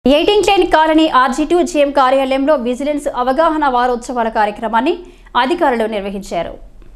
ఎయిటింగ్ eight incline colony RG two GM కార్యాలయంలో vigilance అవగాహన వారోత్సవాల కార్యక్రమాన్ని అధికారులు నిర్వహించారు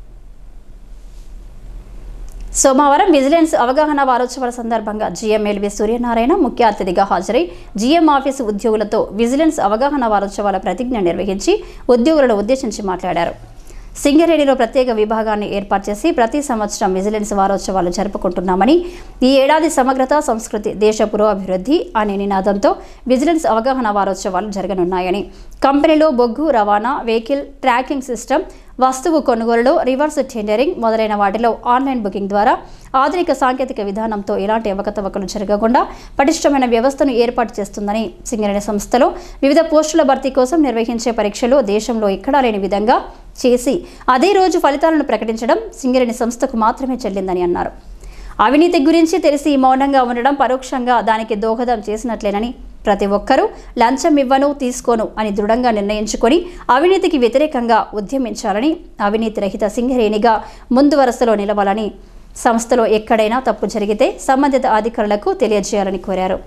సోమవారం విజిలెన్స్ అవగాహన వారోత్సవాల సందర్భంగా జీఎంఎల్వి సూర్యనారాయణ ముఖ్య అతిథిగా హాజరై జీఎం ఆఫీసు ఉద్యోగులతో విజిలెన్స్ అవగాహన వారోత్సవాల ప్రతిజ్ఞ నిర్వహించి ఉద్యోగులను ఉద్దేశించి మాట్లాడారు సింగరేణిలో ప్రత్యేక విభాగాన్ని ఏర్పాటు చేసి ప్రతి సంవత్సరం విజిలెన్స్ వారోత్సవాలు జరుపుకుంటున్నామని ఈ ఏడాది సమగ్రత సంస్కృతి దేశ పురోభివృద్ధి అనే నినాదంతో విజిలెన్స్ అవగాహన వారోత్సవాలు జరగనున్నాయని కంపెనీలో బొగ్గు రవాణా వెహికల్ ట్రాకింగ్ సిస్టమ్ వస్తువు కొనుగోలులో రివర్స్ టెండరింగ్ మొదలైన వాటిలో ఆన్లైన్ బుకింగ్ ద్వారా ఆధునిక సాంకేతిక విధానంతో ఎలాంటి అవకతవకలు జరగకుండా పటిష్టమైన వ్యవస్థను ఏర్పాటు చేస్తుందని సింగరేణి సంస్థలో వివిధ పోస్టుల భర్తీ కోసం నిర్వహించే పరీక్షలు దేశంలో ఎక్కడా లేని విధంగా చేసి అదే రోజు ఫలితాలను ప్రకటించడం సింగరేణి సంస్థకు మాత్రమే చెల్లిందని అన్నారు అవినీతి గురించి తెలిసి మౌనంగా ఉండడం పరోక్షంగా దానికి దోహదం చేసినట్లేనని ప్రతి ఒక్కరూ లంచం ఇవ్వను తీసుకోను అని దృఢంగా నిర్ణయించుకొని అవినీతికి వ్యతిరేకంగా ఉద్యమించాలని అవినీతి రహిత సింగరేణిగా ముందు వరుసలో నిలవాలని సంస్థలో ఎక్కడైనా తప్పు జరిగితే సంబంధిత అధికారులకు తెలియజేయాలని కోరారు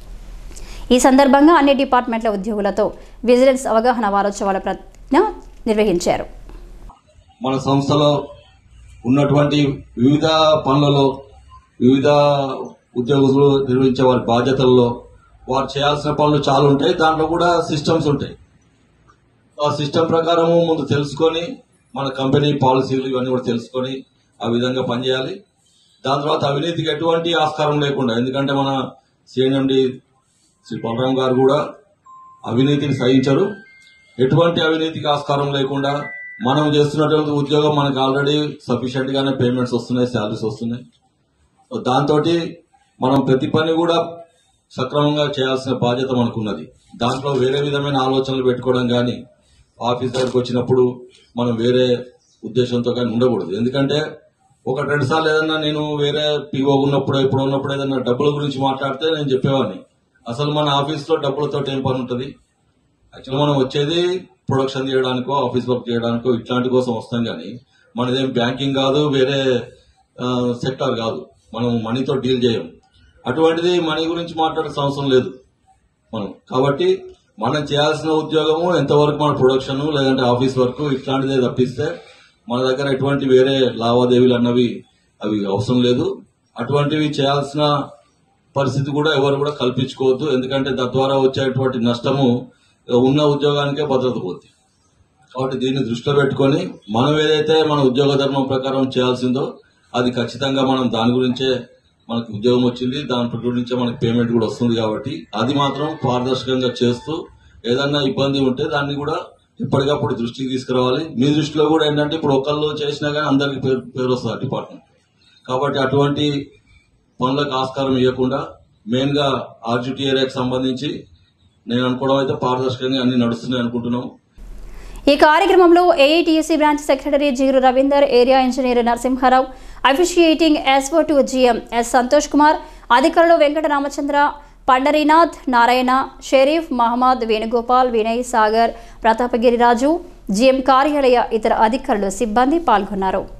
ఈ సందర్భంగా అన్ని డిపార్ట్మెంట్ల ఉద్యోగులతో విజిలెన్స్ అవగాహన వారోత్సవాల ప్రతిజ్ఞ నిర్వహించారు మన సంస్థలో ఉన్నటువంటి వివిధ పనులలో వివిధ ఉద్యోగులు నిర్వహించే వారి బాధ్యతల్లో వారు చేయాల్సిన పనులు చాలా ఉంటాయి దాంట్లో కూడా సిస్టమ్స్ ఉంటాయి ఆ సిస్టమ్ ప్రకారము ముందు తెలుసుకొని మన కంపెనీ పాలసీలు ఇవన్నీ కూడా తెలుసుకొని ఆ విధంగా పనిచేయాలి దాని తర్వాత అవినీతికి ఎటువంటి ఆస్కారం లేకుండా ఎందుకంటే మన సిఎన్ఎండి శ్రీ బలరాం గారు కూడా అవినీతిని సహించరు ఎటువంటి అవినీతికి ఆస్కారం లేకుండా మనం చేస్తున్నటువంటి ఉద్యోగం మనకు ఆల్రెడీ సఫిషియెంట్ గానే పేమెంట్స్ వస్తున్నాయి శాలరీస్ వస్తున్నాయి సో దాంతో మనం ప్రతి పని కూడా సక్రమంగా చేయాల్సిన బాధ్యత మనకున్నది దాంట్లో వేరే విధమైన ఆలోచనలు పెట్టుకోవడం కానీ ఆఫీస్ దగ్గరకు వచ్చినప్పుడు మనం వేరే ఉద్దేశంతో కానీ ఉండకూడదు ఎందుకంటే ఒక రెండు సార్లు ఏదన్నా నేను వేరే పిఓ ఉన్నప్పుడు ఎప్పుడు ఉన్నప్పుడు ఏదన్నా డబ్బుల గురించి మాట్లాడితే నేను చెప్పేవాడిని అసలు మన ఆఫీస్లో డబ్బులతో ఏం పని ఉంటుంది యాక్చువల్ మనం వచ్చేది ప్రొడక్షన్ చేయడానికో ఆఫీస్ వర్క్ చేయడానికో ఇట్లాంటి కోసం వస్తాం కానీ మనదేం బ్యాంకింగ్ కాదు వేరే సెక్టార్ కాదు మనం మనీతో డీల్ చేయం అటువంటిది మనీ గురించి మాట్లాడే అవసరం లేదు మనం కాబట్టి మనం చేయాల్సిన ఉద్యోగము ఎంతవరకు మన ప్రొడక్షన్ లేదంటే ఆఫీస్ వర్క్ ఇట్లాంటిదే తప్పిస్తే మన దగ్గర ఎటువంటి వేరే లావాదేవీలు అన్నవి అవి అవసరం లేదు అటువంటివి చేయాల్సిన పరిస్థితి కూడా ఎవరు కూడా కల్పించుకోవద్దు ఎందుకంటే తద్వారా వచ్చేటువంటి నష్టము ఉన్న ఉద్యోగానికే భద్రత పోతుంది కాబట్టి దీన్ని దృష్టిలో పెట్టుకొని మనం ఏదైతే మన ఉద్యోగ ధర్మం ప్రకారం చేయాల్సిందో అది ఖచ్చితంగా మనం దాని గురించే మనకు ఉద్యోగం వచ్చింది దాని గురించే మనకి పేమెంట్ కూడా వస్తుంది కాబట్టి అది మాత్రం పారదర్శకంగా చేస్తూ ఏదన్నా ఇబ్బంది ఉంటే దాన్ని కూడా ఎప్పటికప్పుడు దృష్టికి తీసుకురావాలి మీ దృష్టిలో కూడా ఏంటంటే ఇప్పుడు ఒకళ్ళు చేసినా కానీ అందరికి పేరు పేరు వస్తుంది డిపార్ట్మెంట్ కాబట్టి అటువంటి పనులకు ఆస్కారం ఇవ్వకుండా మెయిన్ గా ఆర్జిటి ఏరియాకి సంబంధించి నేను అనుకోవడం అయితే పారదర్శకంగా అన్ని నడుస్తున్నాయి అనుకుంటున్నాం ఈ కార్యక్రమంలో AITUC branch secretary Jeeru Ravinder area engineer Narasimharao officiating SO to GM S Santosh Kumar అధికారులు వెంకట రామచంద్ర పండరీనాథ్ నారాయణ షరీఫ్ మహమ్మద్ వేణుగోపాల్ వినయ్ సాగర్ ప్రతాపగిరిరాజు జిఎం కార్యాలయ ఇతర అధికారులు సిబ్బంది పాల్గొన్నారు